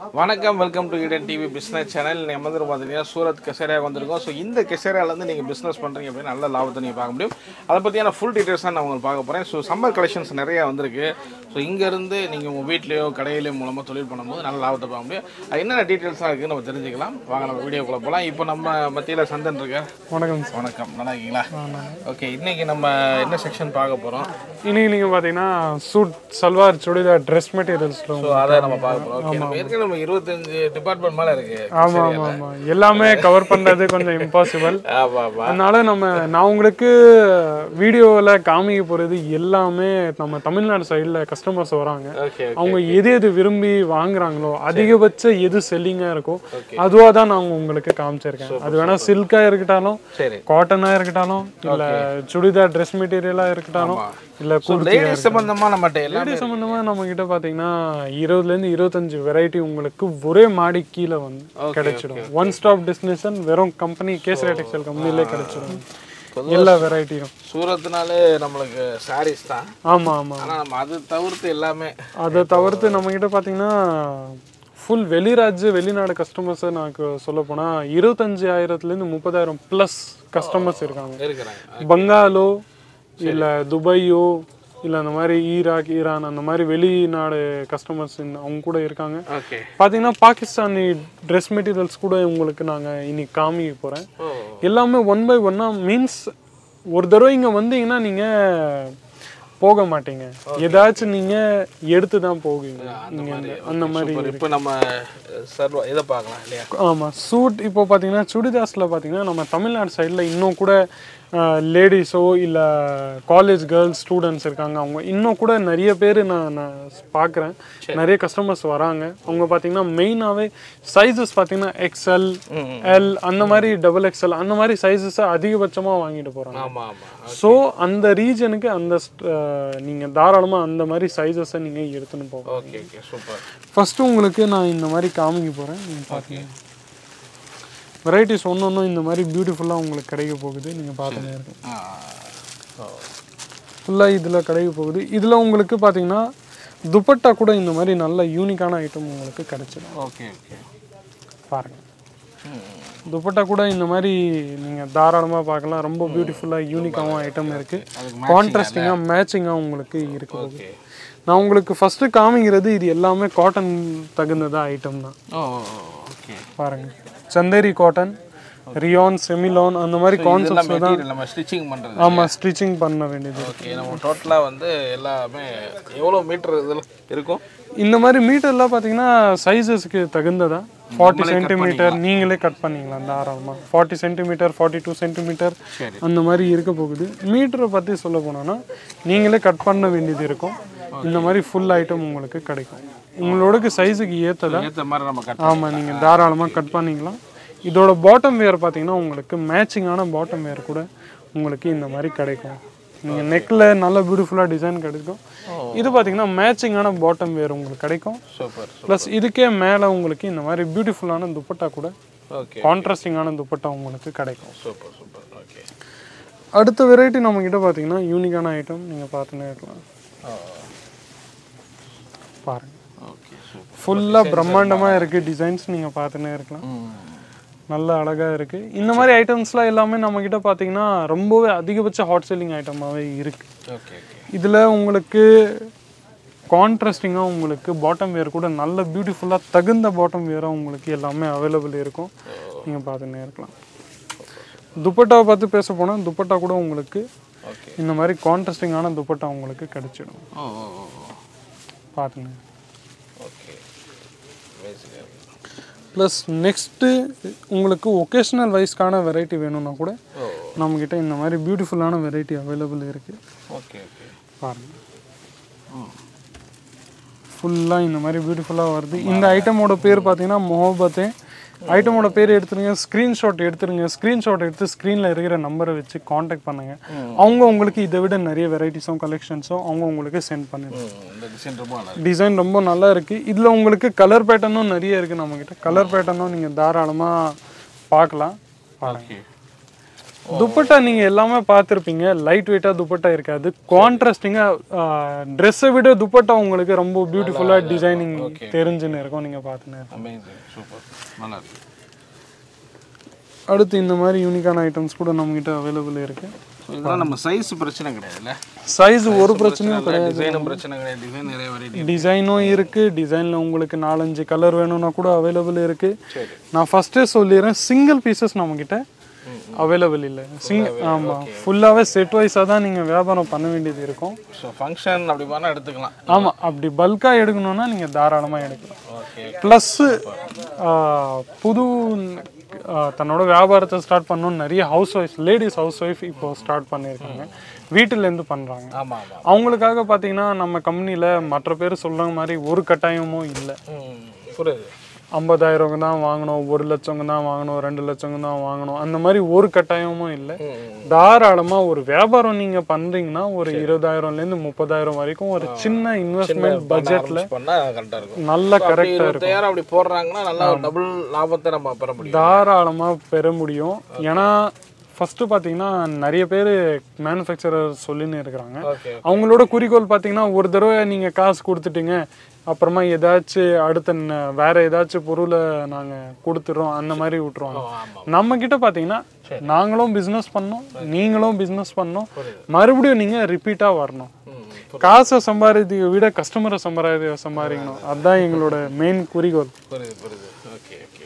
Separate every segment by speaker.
Speaker 1: வணக்கம் welcome to Eden TV business channel நம்ம வந்து பார்த்தீங்கன்னா சூரத் கெசரியாக வந்திருக்கோம் ஸோ இந்த கெசரியாலேருந்து நீங்கள் பிஸ்னஸ் பண்ணுறீங்க அப்படின்னா நல்ல லாபத்தை நீங்கள் பார்க்க முடியும் அதை பற்றியான ஃபுல் டீட்டெயில்ஸ் தான் நான் உங்களுக்கு பார்க்க போகிறேன் ஸோ சம்மர் கலெக்ஷன்ஸ் நிறையா வந்திருக்கு ஸோ இங்கேருந்து நீங்கள் உங்கள் வீட்லேயோ கடையிலையோ மூலமாக தொழில் பண்ணும்போது நல்ல லாபத்தை பார்க்க முடியும் அது என்னென்ன டீட்டெயில்ஸ்லாம் இருக்குன்னு நம்ம தெரிஞ்சுக்கலாம் வாங்க நம்ம வீடியோக்குள்ளே போகலாம் இப்போ நம்ம மத்தியில் சந்தன் இருக்க
Speaker 2: வணக்கம் சார்
Speaker 1: வணக்கம் நல்லா இருக்கீங்களா ஓகே இன்னைக்கு நம்ம என்ன செக்ஷன் பார்க்க போகிறோம்
Speaker 2: இன்னைக்கு நீங்கள் பார்த்தீங்கன்னா சூட் சல்வார் சுடிதார் ட்ரெஸ் மெட்டீரியல்ஸில்
Speaker 1: ஸோ அதை நம்ம பார்க்க போகிறோம் ஓகே நம்ம ஏற்கனவே நம்ம இருபத்தஞ்சு டிபார்ட்மெண்ட் மேலே இருக்குது
Speaker 2: ஆமாம் ஆமாம் ஆமாம் எல்லாமே கவர் பண்ணுறது கொஞ்சம் இம்பாசிபிள்
Speaker 1: ஆமாம் ஆமாம்
Speaker 2: அதனால நம்ம நான் உங்களுக்கு வீடியோவில் காமிக்க போகிறது எல்லாமே நம்ம தமிழ்நாடு சைடில் கஸ்டமர்ஸ் வராங்க
Speaker 1: ஓகே
Speaker 2: அவங்க எது எது விரும்பி வாங்குறாங்களோ அதிகபட்ச எது செல்லிங்காக இருக்கோ அதுவாக தான் நான் உங்களுக்கு காமிச்சிருக்கேன் அது வேணால் சில்காக இருக்கட்டாலும்
Speaker 1: சரி
Speaker 2: காட்டனாக இருக்கட்டாலும் இல்லை சுடிதார் ட்ரெஸ் மெட்டீரியலாக இருக்கட்டாலும் இல்லை
Speaker 1: ஸோ லேடிஸ் சம்பந்தமா நம்மகிட்ட எல்லாம்
Speaker 2: லேடி சம்மந்தமாக நம்ம கிட்ட பார்த்தீங்கன்னா இருபதுலேருந்து இருபத்தஞ்சு வெரைட்டி உங்களுக்கு ஒரே மாடி கீழே வந்து கிடைச்சிடும் ஒன் ஸ்டாப் டெஸ்டினேஷன் வெறும் கம்பெனி கேசரி டெக்ஸ்டைல் கம்பெனிலே கிடைச்சிடும் எல்லா வெரைட்டியும்
Speaker 1: சூரத்னாலே நம்மளுக்கு சாரீஸ் தான்
Speaker 2: ஆமாம் ஆமாம்
Speaker 1: ஆனா நம்ம அது தவிர்த்து எல்லாமே
Speaker 2: அதை தவிர்த்து நம்ம கிட்ட பார்த்தீங்கன்னா ஃபுல் வெளிராஜ்ய வெளிநாடு கஸ்டமர்ஸை நான் சொல்ல போனால் இருபத்தஞ்சு ஆயிரத்துலேருந்து முப்பதாயிரம் ப்ளஸ் கஸ்டமர்ஸ் இருக்காங்க
Speaker 1: இருக்கிறாங்க
Speaker 2: பங்காலோ இல்லை துபாயோ இல்லை அந்த மாதிரி ஈராக் ஈரான் அந்த மாதிரி வெளிநாடு கஸ்டமர்ஸ் அவங்க கூட இருக்காங்க
Speaker 1: ஓகே
Speaker 2: பார்த்தீங்கன்னா பாகிஸ்தானி ட்ரெஸ் மெட்டீரியல்ஸ் கூட உங்களுக்கு நாங்கள் இன்னைக்கு காமிக்க போகிறேன்
Speaker 1: ஓ
Speaker 2: எல்லாமே ஒன் பை ஒன்னாக மீன்ஸ் ஒரு தடவை இங்கே வந்தீங்கன்னா நீங்கள் போக மாட்டீங்க ஏதாச்சும் நீங்கள் எடுத்து தான் போவீங்க இங்கே அந்த மாதிரி
Speaker 1: சூப்பர் இப்போ நம்ம சர்வ இதை பார்க்கலாம் இல்லையா
Speaker 2: ஆமாம் சூட் இப்போ பார்த்தீங்கன்னா சுடிதாஸில் பார்த்தீங்கன்னா நம்ம தமிழ்நாடு சைடில் இன்னும் கூட லேடிஸோ இல்லை காலேஜ் கேர்ள்ஸ் ஸ்டூடெண்ட்ஸ் இருக்காங்க அவங்க இன்னும் கூட நிறைய பேர் நான் நான் பார்க்குறேன் நிறைய கஸ்டமர்ஸ் வராங்க அவங்க பார்த்தீங்கன்னா மெயினாகவே சைஸஸ் பார்த்தீங்கன்னா எக்ஸ்எல் எல் அந்த மாதிரி டபுள் எக்ஸ்எல் அந்த மாதிரி சைஸஸை அதிகபட்சமாக வாங்கிட்டு போகிறாங்க
Speaker 1: ஆமா ஆமா
Speaker 2: ஸோ அந்த ரீஜனுக்கு அந்த நீங்கள் தாராளமாக அந்த மாதிரி சைஸஸை நீங்கள் எடுத்துன்னு போகலாம்
Speaker 1: ஓகே ஓகே சூப்பர்
Speaker 2: ஃபஸ்ட்டு உங்களுக்கு நான் இந்த மாதிரி காமிக்க போகிறேன் நீங்கள் பார்த்தீங்க வெரைட்டிஸ் ஒன்று ஒன்றும் இந்த மாதிரி பியூட்டிஃபுல்லாக உங்களுக்கு கிடைக்க போகுது நீங்கள் பார்த்துனே இருக்கும் ஃபுல்லாக இதில் கிடைக்க போகுது இதில் உங்களுக்கு பார்த்தீங்கன்னா துப்பட்டா கூட இந்த மாதிரி நல்ல யூனிக்கான ஐட்டம் உங்களுக்கு கிடைச்சிடும்
Speaker 1: ஓகே ஓகே
Speaker 2: பாருங்கள் துப்பட்டா கூட இந்த மாதிரி நீங்கள் தாராளமாக பார்க்கலாம் ரொம்ப பியூட்டிஃபுல்லாக யூனிக்காகவும் ஐட்டம் இருக்குது
Speaker 1: அதுக்கு
Speaker 2: கான்ட்ராஸ்டிங்காக மேட்சிங்காக உங்களுக்கு இருக்கு போகுது
Speaker 1: ஓகே
Speaker 2: நான் உங்களுக்கு ஃபஸ்ட்டு காமிக்கிறது இது எல்லாமே காட்டன் தகுந்ததா ஐட்டம் தான்
Speaker 1: ஓ ஓகே
Speaker 2: பாருங்க சந்தேரி காட்டன் ரியான் செமிலான் அந்த மாதிரி கான்செப்ட்
Speaker 1: இதெல்லாம் மெட்டீரியல் நம்ம ஸ்டிச்சிங் பண்றது
Speaker 2: ஆமாம் ஸ்டிச்சிங் பண்ண வேண்டியது
Speaker 1: ஓகே நம்ம டோட்டலா வந்து எல்லாமே எவ்வளோ மீட்டர் இதில் இருக்கும்
Speaker 2: இந்த மாதிரி மீட்டர்லாம் பார்த்தீங்கன்னா சைஸஸ்க்கு தகுந்ததா ஃபார்ட்டி சென்டிமீட்டர் நீங்களே கட் பண்ணிக்கலாம் தாராளமாக forty centimetre forty two centimetre
Speaker 1: சரி.
Speaker 2: அந்த மாதிரி இருக்க போகுது மீட்டரை பற்றி சொல்ல போனோன்னா நீங்களே கட் பண்ண வேண்டியது இருக்கும் இந்த மாதிரி ஃபுல் ஐட்டம் உங்களுக்கு கிடைக்கும் உங்களோட சைஸுக்கு ஏற்றதா
Speaker 1: ஏற்ற மாதிரி நம்ம கட்
Speaker 2: ஆமாம் நீங்கள் தாராளமாக கட் பண்ணிக்கலாம் இதோட பாட்டம் வேர் பார்த்தீங்கன்னா உங்களுக்கு மேட்சிங்கான பாட்டம் வேர் கூட உங்களுக்கு இந்த மாதிரி கிடைக்கும் நீங்கள் நெக்கில் நல்ல பியூட்டிஃபுல்லாக டிசைன் கிடைக்கும் இது பார்த்தீங்கன்னா மேட்சிங்கான பாட்டம் வேர் உங்களுக்கு கிடைக்கும்
Speaker 1: சூப்பர்
Speaker 2: ப்ளஸ் இதுக்கே மேலே உங்களுக்கு இந்த மாதிரி பியூட்டிஃபுல்லான துப்பட்டா கூட
Speaker 1: ஓகே
Speaker 2: கான்ட்ராஸ்டிங்கான துப்பட்டா உங்களுக்கு கிடைக்கும்
Speaker 1: சூப்பர் சூப்பர் ஓகே
Speaker 2: அடுத்த வெரைட்டி நம்மக்கிட்ட பார்த்தீங்கன்னா யூனிக்கான ஐட்டம் நீங்கள் பார்த்துன்னே இருக்கலாம் பாருங்கள்
Speaker 1: ஓகே சூப்பர்
Speaker 2: ஃபுல்லாக பிரம்மாண்டமாக இருக்குது டிசைன்ஸ் நீங்கள் பார்த்துன்னே இருக்கலாம் நல்ல அழகாக இருக்குது இந்த மாதிரி ஐட்டம்ஸ்லாம் எல்லாமே நம்மக்கிட்ட பார்த்தீங்கன்னா ரொம்பவே அதிகபட்ச ஹாட் செல்லிங் ஐட்டமாகவே இருக்குது
Speaker 1: ஓகே ஓகே
Speaker 2: இதில் உங்களுக்கு கான்ட்ராஸ்டிங்காக உங்களுக்கு பாட்டம் வேர் கூட நல்ல பியூட்டிஃபுல்லாக தகுந்த பாட்டம் வேராக உங்களுக்கு எல்லாமே அவைலபிள் இருக்கும் நீங்கள் பார்த்துன்னே இருக்கலாம் துப்பட்டாவை பார்த்து பேச போனால் துப்பட்டா கூட உங்களுக்கு
Speaker 1: ஓகே
Speaker 2: இந்த மாதிரி கான்ட்ராஸ்டிங்கான துப்பட்டா உங்களுக்கு கிடைச்சிடும்
Speaker 1: ஓ ஓ ஓ ஓ.
Speaker 2: பார்த்துங்க
Speaker 1: ஓகே பேசிக்காக
Speaker 2: ப்ளஸ் நெக்ஸ்ட்டு உங்களுக்கு ஒகேஷ்னல் வைஸ்க்கான வெரைட்டி வேணும்னா கூட
Speaker 1: ஓ
Speaker 2: நம்மக்கிட்ட இந்த மாதிரி பியூட்டிஃபுல்லான வெரைட்டி அவைலபிள் இருக்குது
Speaker 1: ஓகே ஓகே
Speaker 2: பாருங்கள் ஃபுல்லாக இந்த மாதிரி பியூட்டிஃபுல்லாக வருது இந்த ஐட்டமோட பேர் பார்த்தீங்கன்னா மொஹபத்தே ஐட்டமோட பேர் எடுத்துருங்க ஸ்க்ரீன்ஷாட் எடுத்துருங்க ஸ்க்ரீன்ஷாட் எடுத்து ஸ்க்ரீனில் இருக்கிற நம்பரை வச்சு காண்டாக்ட் பண்ணுங்கள் அவங்க உங்களுக்கு இதை விட நிறைய வெரைட்டிஸும் கலெக்ஷன்ஸும் அவங்க உங்களுக்கு சென்ட் பண்ணிடுங்க
Speaker 1: ம் இந்த டிசைன் ரொம்ப நல்லா
Speaker 2: டிசைன் ரொம்ப நல்லா இருக்குது இதில் உங்களுக்கு கலர் பேட்டர்னும் நிறைய இருக்குது நம்மக்கிட்ட கலர் பேட்டர்னும் நீங்கள் தாராளமாக பார்க்கலாம் பாருங்க
Speaker 1: ஓகே
Speaker 2: துப்பட்டா நீங்க எல்லாமே பார்த்துருப்பீங்க லைட் வெயிட்டா துப்பட்டா இருக்காது கான்ட்ராஸ்டிங்கா ட்ரெஸ்ஸை விட துப்பட்டா உங்களுக்கு ரொம்ப பியூட்டிஃபுல்லா டிசைனிங் தெரிஞ்சுன்னு இருக்கும் நீங்க பார்த்துன்னு
Speaker 1: அமேசிங் சூப்பர் நல்லா இருக்கு
Speaker 2: அடுத்து இந்த மாதிரி யூனிக்கான ஐட்டம்ஸ் கூட நம்மகிட்ட அவைலபிள் இருக்கு
Speaker 1: ஸோ இதெல்லாம் நம்ம சைஸ் பிரச்சனை கிடையாதுல்ல
Speaker 2: சைஸ் ஒரு பிரச்சனையும் கிடையாது
Speaker 1: டிசைனும் பிரச்சனை கிடையாது டிசைன் நிறைய வெரைட்டி
Speaker 2: டிசைனும் இருக்கு டிசைன்ல உங்களுக்கு நாலஞ்சு கலர் வேணும்னா கூட அவைலபிள் இருக்கு
Speaker 1: சரி
Speaker 2: நான் ஃபர்ஸ்டே சொல்லிடுறேன் சிங்கிள் பீசஸ் நம்மகிட்ட அவைலபிள் இல்லை சிங்கிள் ஆமாம் ஃபுல்லாகவே செட் வைஸாக தான் நீங்கள் வியாபாரம் பண்ண வேண்டியது இருக்கும்
Speaker 1: ஸோ ஃபங்க்ஷன் அப்படி பண்ணால் எடுத்துக்கலாம்
Speaker 2: ஆமாம் அப்படி பல்காக எடுக்கணும்னா நீங்கள் தாராளமாக எடுக்கலாம்
Speaker 1: ஓகே
Speaker 2: ப்ளஸ்ஸு புது ஆ, தன்னோட வியாபாரத்தை ஸ்டார்ட் பண்ணணும்னு நிறைய housewife ladies housewife இப்போ ஸ்டார்ட் பண்ணியிருக்காங்க வீட்டிலேருந்து பண்ணுறாங்க
Speaker 1: ஆமாம் ஆமாம்
Speaker 2: அவங்களுக்காக பார்த்தீங்கன்னா நம்ம கம்பெனியில் மற்ற பேர் சொல்கிற மாதிரி ஒரு கட்டாயமும் இல்லை
Speaker 1: ம் புரியுது
Speaker 2: ஐம்பதாயிரம் தான் வாங்கணும் ஒரு லட்சம் தான் வாங்கணும் ரெண்டு லட்சம் தான் வாங்கணும் அந்த மாதிரி ஒரு கட்டாயமும் இல்லை தாராளமா ஒரு வியாபாரம் நீங்க பண்றீங்கன்னா ஒரு இருபதாயிரம்ல இருந்து முப்பதாயிரம் வரைக்கும் ஒரு சின்ன இன்வெஸ்ட்மெண்ட் பட்ஜெட்ல
Speaker 1: பண்ணால் கரெக்டாக இருக்கும்
Speaker 2: நல்ல கரெக்ட்
Speaker 1: இருபத்தாயிரம் அப்படி போடுறாங்கன்னா நல்லா ஒரு டபுள் லாபத்தை நம்ம பெற முடியும்
Speaker 2: தாராளமா பெற முடியும் ஏன்னா ஃபர்ஸ்ட் பாத்தீங்கன்னா நிறைய பேர் மேனுஃபேக்சரர் சொல்லின்னு இருக்கிறாங்க
Speaker 1: ஓகே
Speaker 2: அவங்களோட குறிக்கோள் பார்த்தீங்கன்னா ஒரு தடவை நீங்கள் காசு கொடுத்துட்டீங்க அப்புறமா ஏதாச்சும் அடுத்த ந- வேற ஏதாச்சும் பொருளை நாங்கள் கொடுத்துறோம் அந்த மாதிரி விட்டுருவாங்க
Speaker 1: ஆமாம்
Speaker 2: நம்ம கிட்ட பார்த்தீங்கன்னா நாங்களும் பிஸ்னஸ் பண்ணோம் நீங்களும் பிஸ்னஸ் பண்ணோம் மறுபடியும் நீங்கள் ரிப்பீட்டாக வரணும்
Speaker 1: ம்
Speaker 2: காசை சம்பாதிக்க விட கஸ்டமரை சம்பாதி சம்பாதிக்கணும் அதுதான் எங்களோட மெயின் குறிக்கோள்
Speaker 1: புரியுது புரியுது ஓகே ஓகே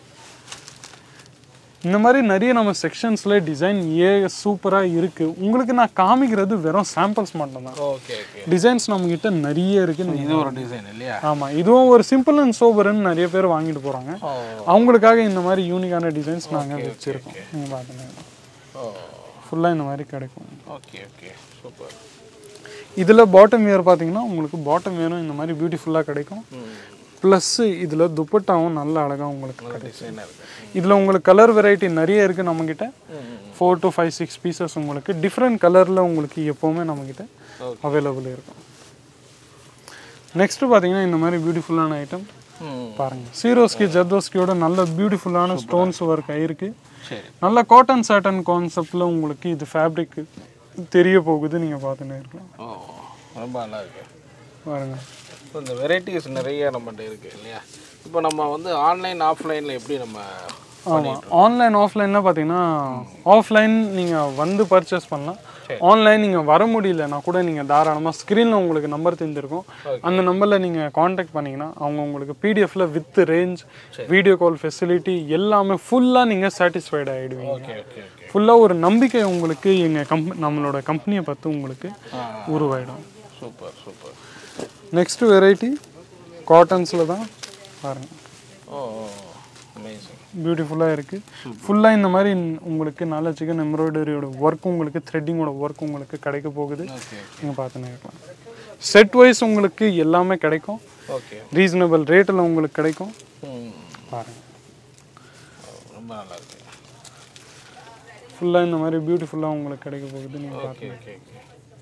Speaker 2: இந்த மாதிரி நிறைய நம்ம செக்ஷன்ஸில் டிசைன் ஏ சூப்பராக இருக்குது உங்களுக்கு நான் காமிக்கிறது வெறும் சாம்பிள்ஸ் மட்டும்தான்
Speaker 1: ஓகே ஓகே
Speaker 2: டிசைன்ஸ் நம்மக்கிட்ட நிறைய இருக்குது
Speaker 1: இது ஒரு டிசைன் இல்லையா
Speaker 2: ஆமாம் இதுவும் ஒரு சிம்பிள் அண்ட் சோபர்னு நிறைய பேர் வாங்கிட்டு போகிறாங்க
Speaker 1: ஓ
Speaker 2: அவங்களுக்காக இந்த மாதிரி யூனிக்கான டிசைன்ஸ் நாங்கள் வச்சுருக்கோம் நீங்கள் பார்த்துங்க
Speaker 1: ஓ
Speaker 2: ஃபுல்லாக இந்த மாதிரி கிடைக்கும்
Speaker 1: ஓகே ஓகே சூப்பர்
Speaker 2: இதில் பாட்டம் வியர் பார்த்தீங்கன்னா உங்களுக்கு பாட்டம் வியரும் இந்த மாதிரி பியூட்டிஃபுல்லாக கிடைக்கும் ப்ளஸ்ஸு இதில் துப்பட்டாவும் நல்ல அழகாக உங்களுக்கு கிடைக்கும்
Speaker 1: டிசைனாக இருக்கு
Speaker 2: இதில் உங்களுக்கு கலர் வெரைட்டி நிறைய இருக்குது நம்மக்கிட்ட four to five six pieces உங்களுக்கு டிஃப்ரெண்ட் கலரில் உங்களுக்கு எப்போவுமே நம்மக்கிட்ட அவைலபிள் இருக்கும் நெக்ஸ்ட்டு பார்த்தீங்கன்னா இந்த மாதிரி பியூட்டிஃபுல்லான ஐட்டம்
Speaker 1: ம்
Speaker 2: பாருங்கள் சீரோஸ்கி ஜர்தோஸ்கியோட நல்ல பியூட்டிஃபுல்லான ஸ்டோன்ஸ் ஒர்க் ஆயிருக்கு
Speaker 1: சரி
Speaker 2: நல்ல காட்டன் சாட்டன் கான்செப்டில் உங்களுக்கு இது ஃபேப்ரிக் தெரிய போகுது நீங்கள் பார்த்துன்னு இருக்கலாம்
Speaker 1: ஓ ரொம்ப நல்லா இருக்கு
Speaker 2: பாருங்க
Speaker 1: இப்போ இந்த வெரைட்டிஸ் நிறைய நம்மகிட்ட இருக்கு இல்லையா இப்போ நம்ம வந்து ஆன்லைன் ஆஃப்லைனில் எப்படி நம்ம
Speaker 2: ஆமாம் ஆன்லைன் ஆஃப்லைனில் பார்த்தீங்கன்னா ஆஃப்லைன் நீங்கள் வந்து பர்ச்சேஸ் பண்ணலாம் ஆன்லைன் நீங்கள் வர முடியலன்னா கூட நீங்கள் தாராளமாக ஸ்க்ரீனில் உங்களுக்கு நம்பர் தெரிஞ்சிருக்கும் அந்த நம்பரில் நீங்கள் காண்டாக்ட் பண்ணிங்கன்னா அவங்க உங்களுக்கு பிடிஎஃப்ல with range video call facility எல்லாமே ஃபுல்லாக நீங்கள் சாட்டிஸ்ஃபைட் ஆகிடுவீங்க
Speaker 1: ஓகே ஓகே ஓகே
Speaker 2: ஃபுல்லாக ஒரு நம்பிக்கை உங்களுக்கு எங்கள் கம்ப் நம்மளோட கம்பெனியை பார்த்து உங்களுக்கு உருவாயிடும்
Speaker 1: சூப்பர் சூப்பர்
Speaker 2: நெக்ஸ்ட் வெரைட்டி காட்டன்ஸில் தான் பாருங்கள்
Speaker 1: ஓ அமேசிங்
Speaker 2: பியூட்டிஃபுல்லாக இருக்குது ஃபுல்லாக இந்த மாதிரி உங்களுக்கு நல்ல சிக்கன் எம்ப்ராய்டரியோட ஒர்க் உங்களுக்கு த்ரெட்டிங்கோட ஒர்க் உங்களுக்கு கிடைக்க போகுது
Speaker 1: ஓகே
Speaker 2: நீங்கள் பார்த்துன்னு இருக்கலாம் செட் வைஸ் உங்களுக்கு எல்லாமே கிடைக்கும்
Speaker 1: ஓகே
Speaker 2: ரீசனபிள் ரேட்டில் உங்களுக்கு கிடைக்கும்
Speaker 1: ம்
Speaker 2: பாருங்கள்
Speaker 1: ரொம்ப நல்லா இருக்கு
Speaker 2: ஃபுல்லாக இந்த மாதிரி பியூட்டிஃபுல்லாக உங்களுக்கு கிடைக்க போகுது நீங்கள்
Speaker 1: ஓகே ஓகே ஓகே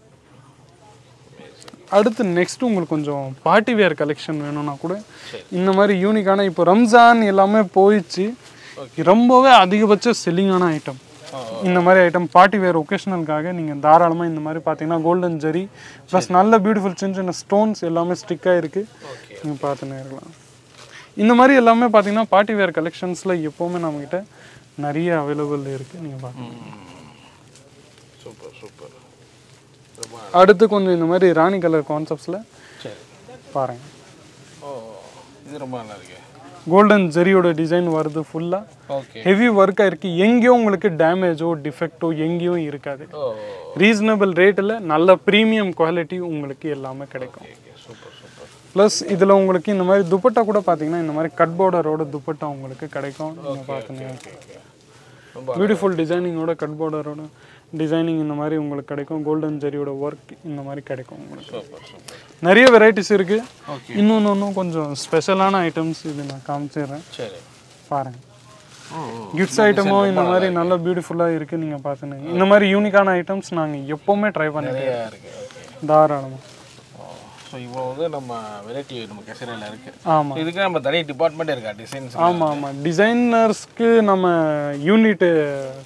Speaker 2: அடுத்து நெக்ஸ்ட் உங்களுக்கு கொஞ்சம் பார்ட்டி வேர் கலெக்ஷன் வேணும்னா கூட இந்த மாதிரி யூனிக்கான இப்போ ரம்ஜான் எல்லாமே போயிடுச்சு ரொம்பவே அதிகபட்ச செல்லிங்கான ஐட்டம் இந்த மாதிரி ஐட்டம் பார்ட்டி வேர் ஒகேஷனலுக்காக நீங்கள் தாராளமாக இந்த மாதிரி பார்த்தீங்கன்னா கோல்டன் ஜெரி ப்ளஸ் நல்ல பியூட்டிஃபுல் சின்ன சின்ன ஸ்டோன்ஸ் எல்லாமே ஸ்டிக்காக இருக்குது
Speaker 1: ஓகே
Speaker 2: நீங்கள் பார்த்துன்னு இருக்கலாம் இந்த மாதிரி எல்லாமே பார்த்தீங்கன்னா பார்ட்டி வேர் கலெக்ஷன்ஸில் எப்போவுமே நம்மக்கிட்ட நிறைய அவைலபிள் இருக்குது நீங்கள் பார்க்கலாம்
Speaker 1: சூப்பர் சூப்பர் ரொம்ப
Speaker 2: அடுத்து கொஞ்சம் இந்த மாதிரி ராணி கலர் கான்செப்ட்ஸில்
Speaker 1: சரி
Speaker 2: பாருங்கள்
Speaker 1: ஓ இது ரொம்ப நல்லா இருக்கு
Speaker 2: கோல்டன் ஜெரியோட டிசைன் வருது ஃபுல்லாக
Speaker 1: ஓகே
Speaker 2: ஹெவி ஒர்க்காக இருக்குது எங்கேயும் உங்களுக்கு டேமேஜோ டிஃபெக்டோ எங்கேயும் இருக்காது
Speaker 1: ஓ
Speaker 2: ரீசனபிள் ரேட்டில் நல்ல ப்ரீமியம் குவாலிட்டி உங்களுக்கு எல்லாமே கிடைக்கும்
Speaker 1: ஓகே சூப்பர் சூப்பர்
Speaker 2: ப்ளஸ் இதில் உங்களுக்கு இந்த மாதிரி துப்பட்டா கூட பார்த்தீங்கன்னா இந்த மாதிரி கட் பார்டரோட துப்பட்டா உங்களுக்கு கிடைக்கும் நீங்கள் பார்த்துங்க
Speaker 1: ஓகே ஓகே ரொம்ப
Speaker 2: பியூட்டிஃபுல் டிசைனிங்கோட கட் பார்டரோட டிசைனிங் இந்த மாதிரி உங்களுக்கு கிடைக்கும் கோல்டன் ஜெரியோட ஒர்க் இந்த மாதிரி கிடைக்கும் உங்களுக்கு
Speaker 1: சூப்பர் சூப்பர்
Speaker 2: நிறைய வெரைட்டிஸ் இருக்குது
Speaker 1: ஓகே
Speaker 2: இன்னொன்று ஒன்றும் கொஞ்சம் ஸ்பெஷலான ஐட்டம்ஸ் இது நான் காமிச்சிடுறேன்
Speaker 1: சரி
Speaker 2: பாருங்கள்
Speaker 1: ம் ம்
Speaker 2: கிஃப்ட்ஸ் ஐட்டமும் இந்த மாதிரி நல்ல பியூட்டிஃபுல்லாக இருக்குது நீங்கள் பார்த்துனுங்க இந்த மாதிரி யூனிக்கான ஐட்டம்ஸ் நாங்கள் எப்போவுமே ட்ரை பண்ணிட்டு
Speaker 1: நிறையா இருக்கு ஓகே
Speaker 2: தாராளமாக
Speaker 1: ஸோ இப்போ வந்து நம்ம வெரைட்டி நம்ம கெசரியில் இருக்கு
Speaker 2: ஆமாம்
Speaker 1: இதுக்கு நம்ம தனி டிபார்ட்மெண்ட் இருக்கா டிசைன்ஸ்
Speaker 2: ஆமாம் ஆமாம் டிசைனர்ஸ்க்கு நம்ம யூனிட்டு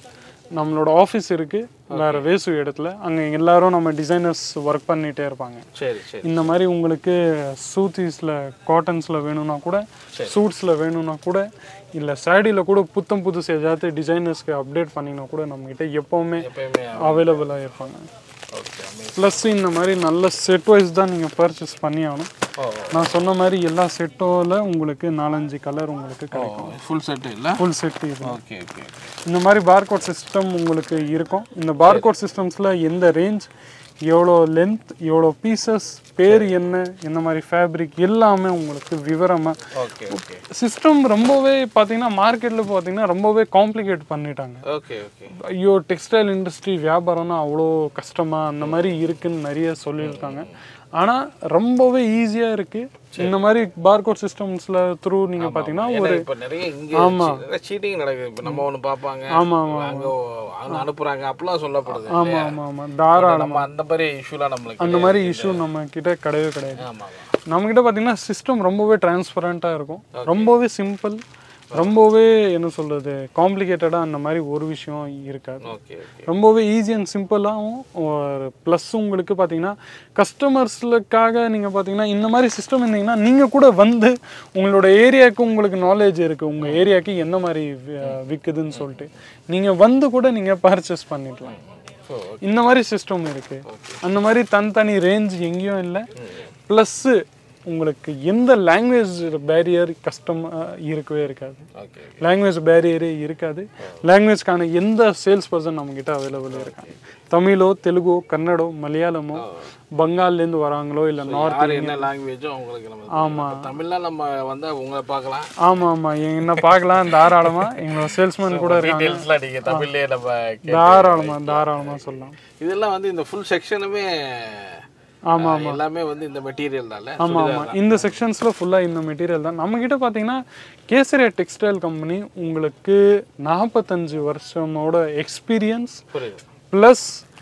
Speaker 2: நம்மளோட ஆஃபீஸ் இருக்குது வேறு வேசு இடத்துல அங்கே எல்லாரும் நம்ம டிசைனர்ஸ் ஒர்க் பண்ணிகிட்டே இருப்பாங்க
Speaker 1: சரி சரி
Speaker 2: இந்த மாதிரி உங்களுக்கு சூத்தீஸில் காட்டன்ஸில் வேணும்னா கூட சூட்ஸில் வேணும்னா கூட இல்லை சாடியில் கூட புத்தம் புதுசு ஏதாவது டிசைனர்ஸ்க்கு அப்டேட் பண்ணிங்கன்னா கூட நம்மக்கிட்ட எப்போவுமே
Speaker 1: எப்பயுமே
Speaker 2: அவைலபிளாக இருப்பாங்க
Speaker 1: ஓகே
Speaker 2: ப்ளஸ் இந்த மாதிரி நல்ல செட் வைஸ் தான் நீங்கள் பர்ச்சேஸ் பண்ணி ஆகணும்
Speaker 1: ஓ
Speaker 2: நான் சொன்ன மாதிரி எல்லா செட்டோவில் உங்களுக்கு நாலஞ்சு கலர் உங்களுக்கு கிடைக்கும்
Speaker 1: ஃபுல் செட்டு இல்லை
Speaker 2: ஃபுல் செட் இது
Speaker 1: ஓகே ஓகே ஓகே
Speaker 2: இந்த மாதிரி பார்கோட் சிஸ்டம் உங்களுக்கு இருக்கும் இந்த பார்கோட் சிஸ்டம்ஸில் எந்த ரேஞ்ச் எவ்வளோ லென்த் எவ்வளோ பீசஸ் பேர் என்ன என்ன மாதிரி ஃபேப்ரிக் எல்லாமே உங்களுக்கு விவரமாக
Speaker 1: ஓகே ஓகே
Speaker 2: சிஸ்டம் ரொம்பவே பார்த்தீங்கன்னா மார்க்கெட்டில் பார்த்தீங்கன்னா ரொம்பவே காம்ப்ளிகேட் பண்ணிட்டாங்க
Speaker 1: ஓகே ஓகே
Speaker 2: ஐயோ டெக்ஸ்டைல் இண்டஸ்ட்ரி வியாபாரம்னா அவ்வளோ கஷ்டமா அந்த மாதிரி இருக்குன்னு நிறைய சொல்லியிருக்காங்க ஆனால் ரொம்பவே ஈஸியாக இருக்குது இந்த மாதிரி பார்கோட் சிஸ்டம்ஸில் த்ரூ நீங்கள் பார்த்தீங்கன்னா
Speaker 1: ஏன்னா
Speaker 2: ஒரு
Speaker 1: இப்போ நிறைய இங்கே சீட்டிங் நடக்குது இப்போ நம்ம ஒன்று பார்ப்பாங்க
Speaker 2: ஆமா, ஆமா,
Speaker 1: அங்கே அங்கே அனுப்புகிறாங்க அப்படிலாம் சொல்லப்படுது
Speaker 2: ஆமாம் ஆமாம் ஆமாம் தாராளம்
Speaker 1: நம்ம அந்த மாதிரி இஷ்யூலாம் நம்மளுக்கு
Speaker 2: அந்த மாதிரி இஷ்யூ நம்ம கிட்ட கிடையவே கிடையாது
Speaker 1: ஆமாம்
Speaker 2: நம்மக்கிட்ட பார்த்தீங்கன்னா சிஸ்டம் ரொம்பவே டிரான்ஸ்பரண்ட்டாக இருக்கும் ரொம்பவே சிம்பிள் ரொம்பவே என்ன சொல்கிறது காம்ப்ளிகேட்டடாக அந்த மாதிரி ஒரு விஷயம் இருக்காது
Speaker 1: ஓகே ஓகே
Speaker 2: ரொம்பவே ஈஸி அண்ட் சிம்பிளாகவும் ஒரு ப்ளஸ் உங்களுக்கு பார்த்தீங்கன்னா கஸ்டமர்ஸ்லுக்காக நீங்கள் பார்த்தீங்கன்னா இந்த மாதிரி சிஸ்டம் இருந்தீங்கன்னா நீங்கள் கூட வந்து உங்களோட ஏரியாவுக்கு உங்களுக்கு நாலேஜ் இருக்குது உங்கள் ஏரியாவுக்கு என்ன மாதிரி வி- விற்குதுன்னு சொல்லிட்டு நீங்கள் வந்து கூட நீங்கள் பர்ச்சேஸ் பண்ணிக்கலாம்
Speaker 1: ஸோ
Speaker 2: இந்த மாதிரி சிஸ்டம் இருக்குது அந்த மாதிரி தனித்தனி ரேஞ்ச் எங்கேயும் இல்லை ப்ளஸ்ஸு உங்களுக்கு எந்த லாங்குவேஜ் பேரியர் கஷ்டம் இருக்கவே இருக்காது
Speaker 1: ஓகே
Speaker 2: லாங்குவேஜ் பேரியரே இருக்காது லாங்குவேஜ்க்கான எந்த சேல்ஸ் பர்சன் நம்மக்கிட்ட அவைலபிள் இருக்காங்க தமிழோ தெலுங்கோ கன்னடோ மலையாளமோ பங்கால்லேருந்து வராங்களோ இல்லை நார்த்
Speaker 1: யார் என்ன லாங்குவேஜோ அவங்களுக்கு நம்ம
Speaker 2: ஆமா.
Speaker 1: இப்ப தமிழ்ல நம்ம வந்து உங்களை பார்க்கலாம்
Speaker 2: ஆமாம் ஆமாம் என்ன பார்க்கலாம் தாராளமாக எங்களோட சேல்ஸ்மேன் கூட இருக்காங்க
Speaker 1: டீட்டெயில்ஸ்லாம் நீங்கள் தமிழ்லேயே நம்ம கே-
Speaker 2: தாராளமாக தாராளமாக சொல்லலாம்
Speaker 1: இதெல்லாம் வந்து இந்த ஃபுல் செக்ஷனுமே
Speaker 2: ஆமா,
Speaker 1: எல்லாமே வந்து இந்த மெட்டீரியல் தான்ல
Speaker 2: ஆமாம் ஆமாம் இந்த செக்ஷன்ஸில் ஃபுல்லாக இந்த மெட்டீரியல் தான் நம்மக்கிட்ட பார்த்தீங்கன்னா கேசரியா டெக்ஸ்டைல் கம்பெனி உங்களுக்கு நாற்பத்தஞ்சு வருஷமோட எக்ஸ்பீரியன்ஸ்
Speaker 1: புரியுது
Speaker 2: ப்ளஸ்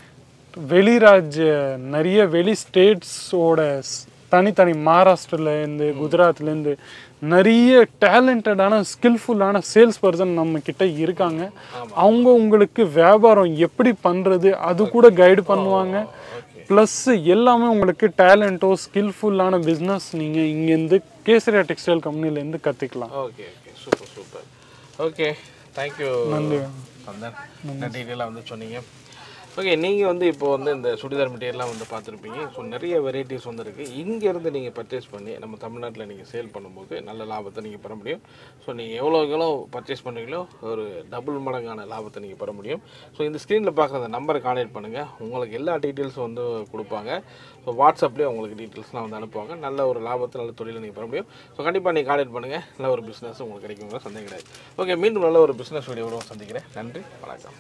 Speaker 2: வெளிராஜ்ய நிறைய வெளி ஸ்டேட்ஸோட தனித்தனி மகாராஷ்டிரலேருந்து குஜராத்லேருந்து நிறைய டேலண்டடான ஸ்கில்ஃபுல்லான சேல்ஸ் பர்சன் நம்ம கிட்ட இருக்காங்க அவங்க உங்களுக்கு வியாபாரம் எப்படி பண்ணுறது அது கூட கைடு பண்ணுவாங்க ப்ளஸ் எல்லாமே உங்களுக்கு டேலண்ட்டோ ஸ்கில்ஃபுல்லான பிஸ்னஸ் நீங்கள் இங்கேருந்து கேசரியா டெக்ஸ்டைல் கம்பெனிலேருந்து கற்றுக்கலாம்
Speaker 1: okay okay super super okay thank you
Speaker 2: நன்றி.
Speaker 1: சந்தன் இந்த டீட்டெயிலாக வந்து சொன்னீங்க ஓகே நீங்கள் வந்து இப்போ வந்து இந்த சுடிதார் மெட்டீரியல்லாம் வந்து பார்த்துருப்பீங்க ஸோ நிறைய வெரைட்டிஸ் வந்து இருக்குது இங்கேருந்து நீங்கள் பர்ச்சேஸ் பண்ணி நம்ம தமிழ்நாட்டில் நீங்கள் சேல் பண்ணும்போது நல்ல லாபத்தை நீங்கள் பெற முடியும் ஸோ நீங்கள் எவ்வளோக்கு எவ்வளோ பர்ச்சேஸ் பண்ணுவீங்களோ ஒரு டபுள் மடங்கான லாபத்தை நீங்கள் பெற முடியும் ஸோ இந்த ஸ்க்ரீனில் பார்க்குற அந்த நம்பரை கான்டாக்ட் பண்ணுங்கள் உங்களுக்கு எல்லா டீட்டெயில்ஸும் வந்து கொடுப்பாங்க ஸோ வாட்ஸ்அப்லேயே உங்களுக்கு டீட்டெயில்ஸ்லாம் வந்து அனுப்புவாங்க நல்ல ஒரு லாபத்தை நல்ல தொழிலை நீங்கள் பெற முடியும் ஸோ கண்டிப்பாக நீங்கள் கான்டாக்ட் பண்ணுங்கள் நல்ல ஒரு பிஸ்னஸ் உங்களுக்கு கிடைக்குங்கிற சந்தேகம் கிடையாது ஓகே மீண்டும் நல்ல ஒரு பிஸ்னஸ் வீடியோவோட சந்திக்கிறேன் நன்றி வணக்கம்